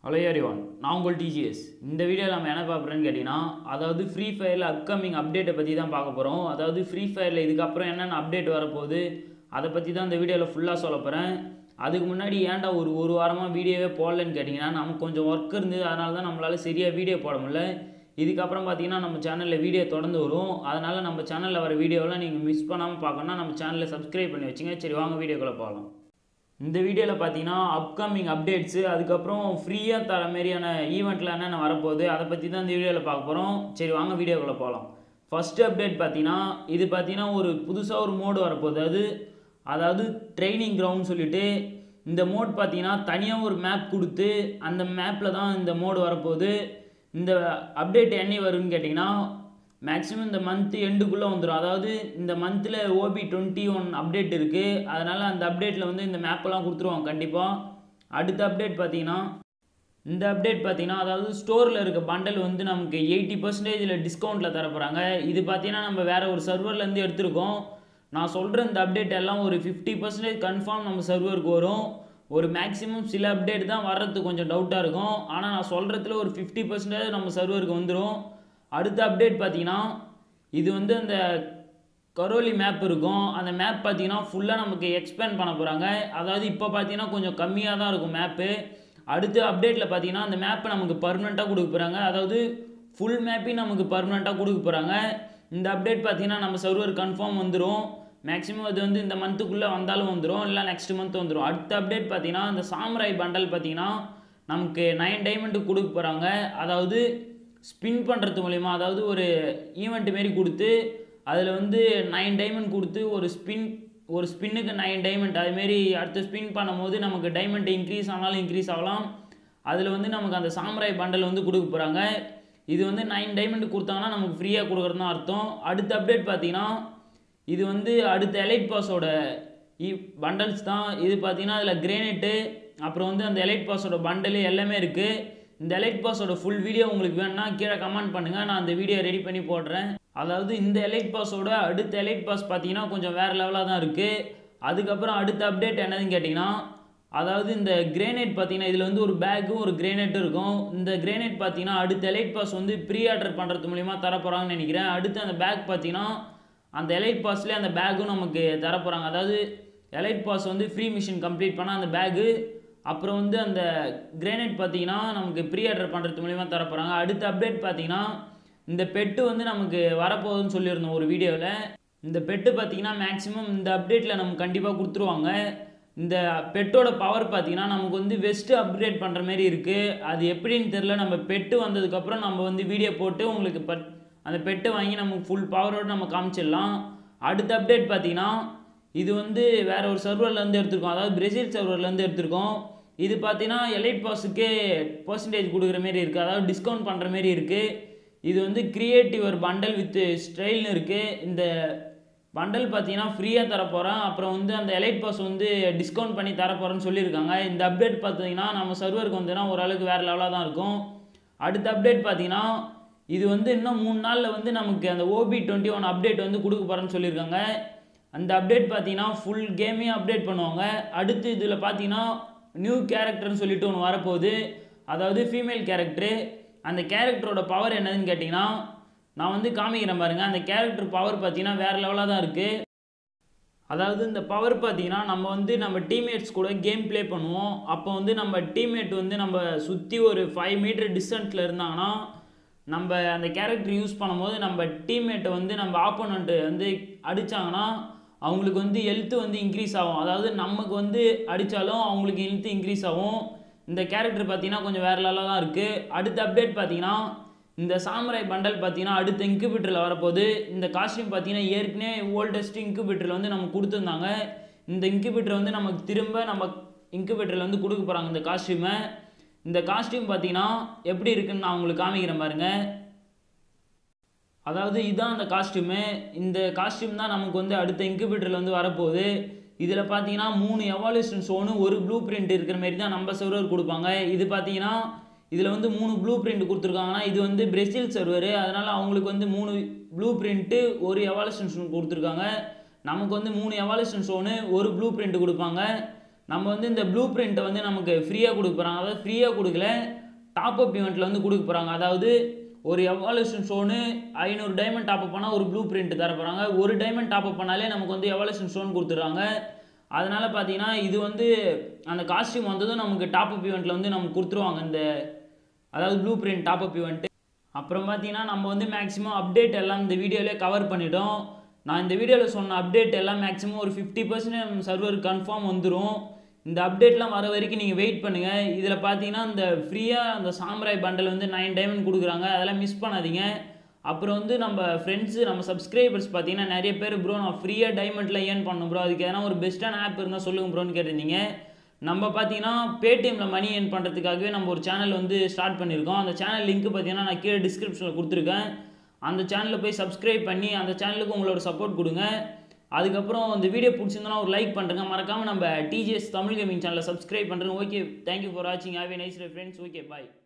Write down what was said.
hello everyone நான் உங்கள் DGS இந்த வீடியோவில் நம்ம என்ன பார்க்குறோன்னு கேட்டிங்கன்னா அதாவது ஃப்ரீ ஃபயரில் அப்கமிங் அப்டேட்டை பற்றி தான் பார்க்க போகிறோம் அதாவது ஃப்ரீ ஃபயரில் இதுக்கப்புறம் என்னென்ன அப்டேட் வரப்போகுது அதை பற்றி தான் இந்த வீடியோவில் ஃபுல்லாக சொல்ல போகிறேன் அதுக்கு முன்னாடி ஏன்டா ஒரு ஒரு வாரமாக வீடியோவே போடலன்னு கேட்டிங்கன்னா நமக்கு கொஞ்சம் ஒர்க் இருந்தது அதனால தான் நம்மளால் சரியாக வீடியோ போட முடியல இதுக்கப்புறம் பார்த்தீங்கன்னா நம்ம சேனலில் வீடியோ தொடர்ந்து வரும் அதனால் நம்ம சேனலில் வர வீடியோலாம் நீங்கள் மிஸ் பண்ணாமல் பார்க்கணுன்னா நம்ம சேனலை சப்ஸ்கிரைப் பண்ணி வச்சுங்க சரி வாங்க வீடியோக்குள்ளே போகலாம் இந்த வீடியோவில் பார்த்தீங்கன்னா அப்கமிங் அப்டேட்ஸு அதுக்கப்புறம் ஃப்ரீயாக தர மாரியான ஈவெண்ட்டில் என்னென்ன வரப்போகுது அதை பற்றி தான் இந்த வீடியோவில் பார்க்க போகிறோம் சரி வாங்க வீடியோக்குள்ளே போகலாம் ஃபஸ்ட்டு அப்டேட் பார்த்தீங்கன்னா இது பார்த்தீங்கன்னா ஒரு புதுசாக ஒரு மோடு வரப்போகுது அது அதாவது ட்ரைனிங் கிரவுண்ட் சொல்லிட்டு இந்த மோட் பார்த்தீங்கன்னா தனியாக ஒரு மேப் கொடுத்து அந்த மேப்பில் தான் இந்த மோடு வரப்போகுது இந்த அப்டேட் என்னை வரும்னு கேட்டிங்கன்னா மேக்ஸிமம் இந்த மந்த் எண்டுக்குள்ளே வந்துடும் அதாவது இந்த மந்தில் ஓபி டுவெண்ட்டி ஒன் அப்டேட் இருக்குது அதனால் அந்த அப்டேட்டில் வந்து இந்த மேப்பெல்லாம் கொடுத்துருவாங்க கண்டிப்பாக அடுத்த அப்டேட் பார்த்தீங்கன்னா இந்த அப்டேட் பார்த்தீங்கன்னா அதாவது ஸ்டோரில் இருக்க பண்டல் வந்து நமக்கு எயிட்டி பர்சன்டேஜில் டிஸ்கவுண்ட்டில் தர போகிறாங்க இது பார்த்தீங்கன்னா நம்ம வேறு ஒரு சர்வர்லேருந்து எடுத்திருக்கோம் நான் சொல்கிற இந்த அப்டேட் எல்லாம் ஒரு ஃபிஃப்டி பர்சன்டேஜ் கன்ஃபார்ம் நம்ம சர்வருக்கு வரும் ஒரு மேக்ஸிமம் சில அப்டேட் தான் வர்றதுக்கு கொஞ்சம் டவுட்டாக இருக்கும் ஆனால் நான் சொல்கிறதுல ஒரு ஃபிஃப்டி பர்சன்டேஜ் நம்ம சர்வருக்கு வந்துடும் அடுத்த அப்டேட் பார்த்தீங்கன்னா இது வந்து அந்த கரோலி மேப் இருக்கும் அந்த மேப் பார்த்தீங்கன்னா ஃபுல்லாக நமக்கு எக்ஸ்பேண்ட் பண்ண போகிறாங்க அதாவது இப்போ பார்த்தீங்கன்னா கொஞ்சம் கம்மியாக தான் இருக்கும் மேப்பு அடுத்த அப்டேட்டில் பார்த்தீங்கன்னா அந்த மேப்பை நமக்கு பர்மனெண்ட்டாக கொடுக்க போகிறாங்க அதாவது ஃபுல் மேப்பையும் நமக்கு பர்மனெண்ட்டாக கொடுக்க போகிறாங்க இந்த அப்டேட் பார்த்தீங்கன்னா நம்ம சர்வர் கன்ஃபார்ம் வந்துடும் மேக்ஸிமம் அது வந்து இந்த மந்த்துக்குள்ளே வந்தாலும் வந்துடும் இல்லை நெக்ஸ்ட் மந்த் வந்துடும் அடுத்த அப்டேட் பார்த்தீங்கன்னா இந்த சாம்ராய் பண்டல் பார்த்தீங்கன்னா நமக்கு நைன் டைமண்ட் கொடுக்க போகிறாங்க அதாவது ஸ்பின் பண்ணுறது மூலிமா அதாவது ஒரு ஈவெண்ட் மாரி கொடுத்து அதில் வந்து நைன் டைமண்ட் கொடுத்து ஒரு ஸ்பின் ஒரு ஸ்பின்னுக்கு நைன் டைமண்ட் அதுமாரி அடுத்து ஸ்பின் பண்ணும்போது நமக்கு டைமண்ட் இன்க்ரீஸ் ஆனாலும் இன்க்ரீஸ் ஆகலாம் அதில் வந்து நமக்கு அந்த சாம்ராய் பண்டல் வந்து கொடுக்க போகிறாங்க இது வந்து நைன் டைமண்ட் கொடுத்தாங்கன்னா நமக்கு ஃப்ரீயாக கொடுக்குறது தான் அர்த்தம் அடுத்த அப்டேட் பார்த்தீங்கன்னா இது வந்து அடுத்த எலைட் பாஸோட இ பண்டல்ஸ் தான் இது பார்த்தீங்கன்னா அதில் கிரேனைட்டு அப்புறம் வந்து அந்த எலைட் பாஸோட பண்டலு எல்லாமே இருக்குது இந்த எலைட் பாஸோட ஃபுல் வீடியோ உங்களுக்கு வேணும்னா கீழே கமெண்ட் பண்ணுங்கள் நான் அந்த வீடியோ ரெடி பண்ணி போடுறேன் அதாவது இந்த எலைட் பாஸோட அடுத்த எலைட் பாஸ் பார்த்தீங்கன்னா கொஞ்சம் வேறு லெவலாக தான் இருக்குது அதுக்கப்புறம் அடுத்த அப்டேட் என்னதுன்னு கேட்டிங்கன்னா அதாவது இந்த கிரேனைட் பார்த்தீங்கன்னா இதில் வந்து ஒரு பேக்கும் ஒரு கிரேனைட்டும் இருக்கும் இந்த கிரேனைட் பார்த்தீங்கன்னா அடுத்த எலைட் பாஸ் வந்து ப்ரீ ஆர்டர் பண்ணுறது மூலிமா தரப்போகிறாங்கன்னு நினைக்கிறேன் அடுத்து அந்த பேக் பார்த்தீங்கன்னா அந்த எலைட் பாஸ்லேயே அந்த பேக்கும் நமக்கு தரப்போகிறாங்க அதாவது எலைட் பாஸ் வந்து ஃப்ரீ மிஷின் கம்ப்ளீட் பண்ணால் அந்த பேகு அப்புறம் வந்து அந்த கிரேனைட் பார்த்தீங்கன்னா நமக்கு ப்ரீ ஆர்டர் பண்ணுறது மூலிமா தரப்போகிறாங்க அடுத்த அப்டேட் பார்த்தீங்கன்னா இந்த பெட்டு வந்து நமக்கு வரப்போகுதுன்னு சொல்லியிருந்தோம் ஒரு வீடியோவில் இந்த பெட்டு பார்த்தீங்கன்னா மேக்ஸிமம் இந்த அப்டேட்டில் நமக்கு கண்டிப்பாக கொடுத்துருவாங்க இந்த பெட்டோட பவர் பார்த்தீங்கன்னா நமக்கு வந்து வெஸ்ட்டு அப்கிரேட் பண்ணுற மாதிரி இருக்குது அது எப்படின்னு தெரில நம்ம பெட்டு வந்ததுக்கப்புறம் நம்ம வந்து வீடியோ போட்டு உங்களுக்கு பட் அந்த பெட்டை வாங்கி நமக்கு ஃபுல் பவரோடு நம்ம காமிச்சிடலாம் அடுத்த அப்டேட் பார்த்தீங்கன்னா இது வந்து வேறு ஒரு சர்வர்லேருந்து எடுத்திருக்கோம் அதாவது பிரேசில் சர்வர்லேருந்து எடுத்திருக்கோம் இது பார்த்தீங்கன்னா எலைட் பாஸுக்கே பர்சன்டேஜ் கொடுக்குற மாரி இருக்குது அதாவது டிஸ்கவுண்ட் பண்ணுற மாரி இருக்குது இது வந்து கிரியேட்டிவ் ஒரு பண்டல் வித் ஸ்டைல்னு இருக்குது இந்த பண்டல் பார்த்தீங்கன்னா ஃப்ரீயாக தரப்போகிறேன் அப்புறம் வந்து அந்த எலைட் பாஸ் வந்து டிஸ்கவுண்ட் பண்ணி தரப்போகிறேன்னு சொல்லியிருக்காங்க இந்த அப்டேட் பார்த்தீங்கன்னா நம்ம சர்வருக்கு வந்துன்னா ஓரளவுக்கு வேறு லெவலாக தான் இருக்கும் அடுத்த அப்டேட் பார்த்தீங்கன்னா இது வந்து இன்னும் மூணு நாளில் வந்து நமக்கு அந்த ஓபி டுவெண்ட்டி ஒன் அப்டேட் வந்து கொடுக்க போகிறேன்னு சொல்லியிருக்காங்க அந்த அப்டேட் பார்த்தீங்கன்னா ஃபுல் கேமையும் அப்டேட் பண்ணுவாங்க அடுத்து இதில் பார்த்தீங்கன்னா நியூ கேரக்டர்னு சொல்லிட்டு ஒன்று வரப்போகுது அதாவது ஃபீமேல் கேரக்டரு அந்த கேரக்டரோட பவர் என்னதுன்னு கேட்டிங்கன்னா நான் வந்து காமிக்கிறேன் பாருங்கள் அந்த கேரக்டர் பவர் பார்த்தீங்கன்னா வேறு லெவலாக தான் இருக்குது அதாவது இந்த பவர் பார்த்தீங்கன்னா நம்ம வந்து நம்ம டீம்மேட்ஸ் கூட கேம் ப்ளே பண்ணுவோம் அப்போ வந்து நம்ம டீம்மேட் வந்து நம்ம சுற்றி ஒரு ஃபைவ் மீட்டர் டிஸ்டன்ஸில் இருந்தாங்கன்னா நம்ம அந்த கேரக்டர் யூஸ் பண்ணும்போது நம்ம டீம்மேட்டை வந்து நம்ம ஆப்போனண்ட்டு வந்து அடித்தாங்கன்னா அவங்களுக்கு வந்து ஹெல்த்து வந்து இன்க்ரீஸ் ஆகும் அதாவது நமக்கு வந்து அடித்தாலும் அவங்களுக்கு ஹெல்த்து இன்க்ரீஸ் ஆகும் இந்த கேரக்டர் பார்த்தீங்கன்னா கொஞ்சம் வேறு லெவலாக தான் இருக்குது அடுத்த அப்டேட் பார்த்தீங்கன்னா இந்த சாமராய் பண்டல் பார்த்தீங்கன்னா அடுத்த இன்குபேட்டரில் வரப்போகுது இந்த காஸ்டியூம் பார்த்தீங்கன்னா ஏற்கனவே ஓல்டஸ்ட் இன்குபேட்டரில் வந்து நமக்கு கொடுத்துருந்தாங்க இந்த இன்குபேட்டர் வந்து நமக்கு திரும்ப நம்ம இன்குபேட்டரில் வந்து கொடுக்க போகிறாங்க இந்த காஸ்டியூமை இந்த காஸ்டியூம் பார்த்தீங்கன்னா எப்படி இருக்குன்னு நான் உங்களுக்கு காமிக்கிறேன் பாருங்கள் அதாவது இதுதான் அந்த காஸ்டியூமு இந்த காஸ்டியூம் தான் நமக்கு வந்து அடுத்த இன்குபேட்டரில் வந்து வரப்போகுது இதில் பார்த்தீங்கன்னா மூணு எவால்யூஷன் ஸோனு ஒரு ப்ளூ பிரிண்ட் இருக்கிற மாதிரி தான் நம்ம சர்வர் கொடுப்பாங்க இது பார்த்தீங்கன்னா இதில் வந்து மூணு ப்ளூ பிரிண்ட் கொடுத்துருக்காங்கன்னா இது வந்து பிரேசில் சர்வரு அதனால் அவங்களுக்கு வந்து மூணு ப்ளூ பிரிண்ட்டு ஒரு எவால்யூஷன் ஸோன் கொடுத்துருக்காங்க நமக்கு வந்து மூணு எவால்யூஷன் ஸோனு ஒரு ப்ளூ பிரிண்ட் கொடுப்பாங்க நம்ம வந்து இந்த ப்ளூ பிரிண்ட்டை வந்து நமக்கு ஃப்ரீயாக கொடுக்க போகிறாங்க அதாவது ஃப்ரீயாக கொடுக்கல டாப் அப் ஈவெண்ட்டில் வந்து கொடுக்க போகிறாங்க அதாவது ஒரு எவாலுஷன் ஸ்டோனு ஐநூறு டைமண்ட் டாப் அப் பண்ணால் ஒரு ப்ளூ பிரிண்ட் தர போகிறாங்க ஒரு டைமண்ட் டாப் அப் பண்ணாலே நமக்கு வந்து எவாலுஷன் ஸ்டோன் கொடுத்துட்றாங்க அதனால் பார்த்தீங்கன்னா இது வந்து அந்த காஸ்டியூம் வந்ததும் நமக்கு டாப் அப் ஈவெண்ட்டில் வந்து நமக்கு கொடுத்துருவாங்க இந்த அதாவது blueprint top up event அப்புறம் பார்த்தீங்கன்னா நம்ம வந்து மேக்ஸிமம் அப்டேட் எல்லாம் இந்த வீடியோலேயே கவர் பண்ணிட்டோம் நான் இந்த வீடியோவில் சொன்ன அப்டேட் எல்லாம் மேக்ஸிமம் ஒரு ஃபிஃப்டி பர்சன்ட் சர்வர் கன்ஃபார்ம் வந்துடும் இந்த அப்டேட்லாம் வர வரைக்கும் நீங்கள் வெயிட் பண்ணுங்கள் இதில் பார்த்தீங்கன்னா இந்த ஃப்ரீயாக அந்த சாம்ராய் பண்டல் வந்து நைன் டைமண்ட் கொடுக்குறாங்க அதெல்லாம் மிஸ் பண்ணாதீங்க அப்புறம் வந்து நம்ம ஃப்ரெண்ட்ஸு நம்ம சப்ஸ்கிரைபர்ஸ் பார்த்தீங்கன்னா நிறைய பேர் ப்ரோ நான் ஃப்ரீயாக டைமண்டில் ஏர்ன் பண்ணணும் ப்ரோ அதுக்கு எதனா ஒரு பெஸ்ட்டான ஆப் இருந்தால் சொல்லுங்க ப்ரோன்னு கேட்டிருந்தீங்க நம்ம பார்த்தீங்கன்னா பேடிஎம்மில் மணி ஏர்ன் பண்ணுறதுக்காகவே நம்ம ஒரு சேனல் வந்து ஸ்டார்ட் பண்ணியிருக்கோம் அந்த சேனல் லிங்க் பார்த்தீங்கன்னா நான் கீழே டிஸ்கிரிப்ஷனில் கொடுத்துருக்கேன் அந்த சேனலில் போய் சப்ஸ்கிரைப் பண்ணி அந்த சேனலுக்கு உங்களோட சப்போர்ட் கொடுங்க அதுக்கப்புறம் இந்த வீடியோ பிடிச்சிருந்தனா ஒரு லைக் பண்ணுறேங்க மறக்காமல் நம்ம டிஜிஎஸ் தமிழ் கேமிங் சேனலை சப்ஸ்கிரைப் பண்ணுறேங்க ஓகே தேங்க்யூ ஃபார் வாட்சிங் have a nice friends okay bye